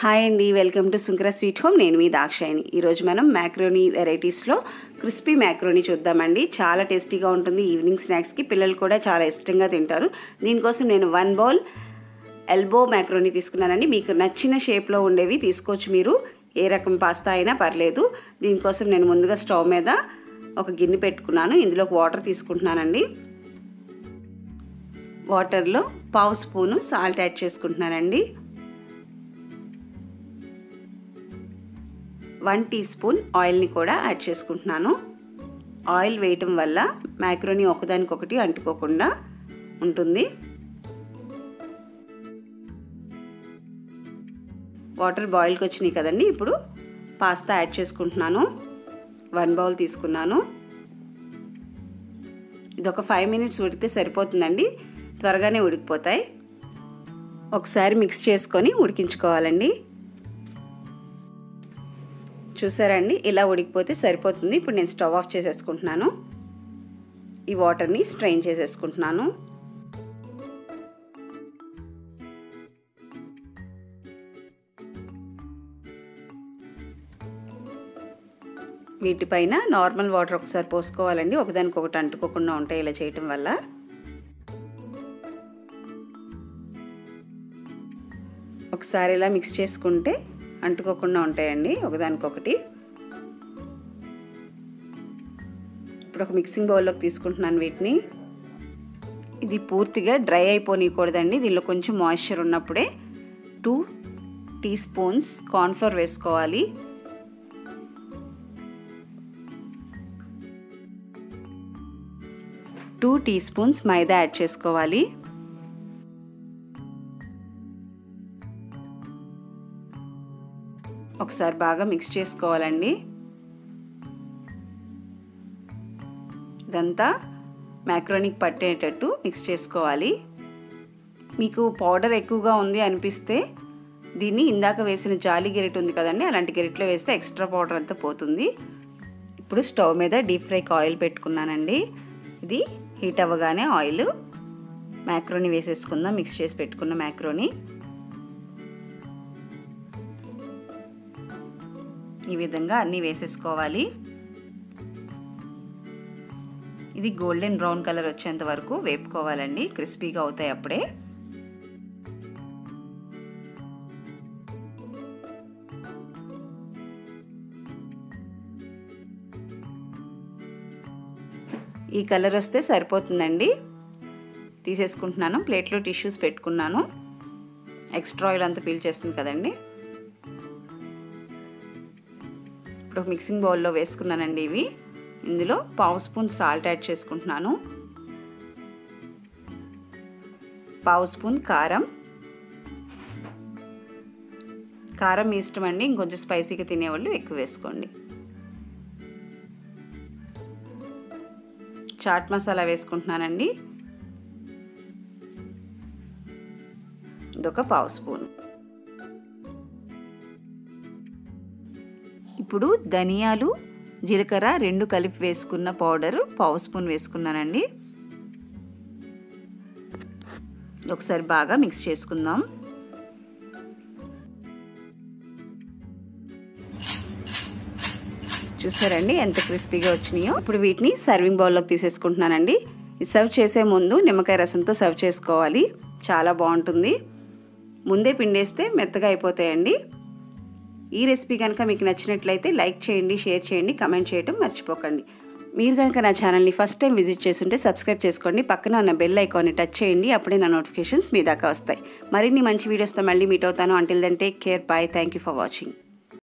hi అండి welcome to Sunkara sweet home నేను మీ దాక్షాయిని ఈరోజు మనం మ్యాక్రోనీ వెరైటీస్లో క్రిస్పీ మ్యాక్రోనీ చూద్దామండి చాలా టేస్టీగా ఉంటుంది ఈవినింగ్ స్నాక్స్కి పిల్లలు కూడా చాలా ఇష్టంగా తింటారు దీనికోసం నేను వన్ బౌల్ ఎల్బో మ్యాక్రోనీ తీసుకున్నానండి మీకు నచ్చిన షేప్లో ఉండేవి తీసుకోవచ్చు మీరు ఏ రకం పాస్తా అయినా పర్లేదు దీనికోసం నేను ముందుగా స్టవ్ మీద ఒక గిన్నె పెట్టుకున్నాను ఇందులోకి వాటర్ తీసుకుంటున్నానండి వాటర్లో పావు స్పూను సాల్ట్ యాడ్ చేసుకుంటున్నానండి వన్ టీ స్పూన్ ఆయిల్ని కూడా యాడ్ చేసుకుంటున్నాను ఆయిల్ వేయటం వల్ల మ్యాక్రోనీ ఒకదానికొకటి అంటుకోకుండా ఉంటుంది వాటర్ బాయిల్కి వచ్చినాయి కదండి ఇప్పుడు పాస్తా యాడ్ చేసుకుంటున్నాను వన్ బౌల్ తీసుకున్నాను ఇది ఒక ఫైవ్ మినిట్స్ ఉడికితే సరిపోతుందండి త్వరగానే ఉడికిపోతాయి ఒకసారి మిక్స్ చేసుకొని ఉడికించుకోవాలండి చూసారండి ఇలా ఉడికిపోతే సరిపోతుంది ఇప్పుడు నేను స్టవ్ ఆఫ్ చేసేసుకుంటున్నాను ఈ వాటర్ని స్ట్రెయిన్ చేసేసుకుంటున్నాను వీటిపైన నార్మల్ వాటర్ ఒకసారి పోసుకోవాలండి ఒకదానికొకటి అంటుకోకుండా ఉంటాయి ఇలా చేయటం వల్ల ఒకసారి ఇలా మిక్స్ చేసుకుంటే అంటుకోకుండా ఉంటాయండి ఒకదానికొకటి ఇప్పుడు ఒక మిక్సింగ్ బౌల్లోకి తీసుకుంటున్నాను వీటిని ఇది పూర్తిగా డ్రై అయిపోనీయకూడదండి దీనిలో కొంచెం మాయిశ్చర్ ఉన్నప్పుడే టూ టీ స్పూన్స్ కార్న్ఫ్లోర్ వేసుకోవాలి two teaspoons maida add చేసుకోవాలి ఒకసారి బాగా మిక్స్ చేసుకోవాలండి ఇదంతా మ్యాక్రోనిక్ పట్టేటట్టు మిక్స్ చేసుకోవాలి మీకు పౌడర్ ఎక్కువగా ఉంది అనిపిస్తే దీన్ని ఇందాక వేసిన జాలి గెరిట్ ఉంది కదండి అలాంటి గెరిట్లో వేస్తే ఎక్స్ట్రా పౌడర్ అంతా పోతుంది ఇప్పుడు స్టవ్ మీద డీప్ ఫ్రైకి ఆయిల్ పెట్టుకున్నానండి ఇది హీట్ అవ్వగానే ఆయిల్ మ్యాక్రోని వేసేసుకుందాం మిక్స్ చేసి పెట్టుకున్న మ్యాక్రోని ఈ విధంగా అన్నీ వేసేసుకోవాలి ఇది గోల్డెన్ బ్రౌన్ కలర్ వచ్చేంత వరకు వేపుకోవాలండి క్రిస్పీగా అవుతాయి అప్పుడే ఈ కలర్ వస్తే సరిపోతుందండి తీసేసుకుంటున్నాను ప్లేట్లో టిష్యూస్ పెట్టుకున్నాను ఎక్స్ట్రా ఆయిల్ అంతా పీల్చేస్తుంది కదండి ఇప్పుడు మిక్సింగ్ బౌల్లో వేసుకున్నానండి ఇవి ఇందులో పావు స్పూన్ సాల్ట్ యాడ్ చేసుకుంటున్నాను పావు స్పూన్ కారం కారం మీ ఇష్టం అండి ఇంకొంచెం స్పైసీగా తినేవాళ్ళు ఎక్కువ వేసుకోండి చాట్ మసాలా వేసుకుంటున్నానండి ఇదొక పావు స్పూన్ ఇప్పుడు ధనియాలు జీలకర్ర రెండు కలిపి వేసుకున్న పౌడర్ పావు స్పూన్ వేసుకున్నానండి ఒకసారి బాగా మిక్స్ చేసుకుందాం చూసారండి ఎంత క్రిస్పీగా వచ్చినాయో ఇప్పుడు వీటిని సర్వింగ్ బౌల్లోకి తీసేసుకుంటున్నానండి సర్వ్ చేసే ముందు నిమ్మకాయ రసంతో సర్వ్ చేసుకోవాలి చాలా బాగుంటుంది ముందే పిండేస్తే మెత్తగా అయిపోతాయండి ఈ రెసిపీ కనుక మీకు నచ్చినట్లయితే లైక్ చేయండి షేర్ చేయండి కమెంట్ చేయడం మర్చిపోకండి మీరు కనుక నా ఛానల్ని ఫస్ట్ టైం విజిట్ చేస్తుంటే సబ్స్క్రైబ్ చేసుకోండి పక్కన ఉన్న బెల్ ఐకాన్ని టచ్ చేయండి అప్పుడే నా నోటిఫికేషన్స్ మీ దాకా వస్తాయి మరిన్ని మంచి వీడియోస్తో మళ్ళీ మీట్ అవుతాను until then take care bye thank you for watching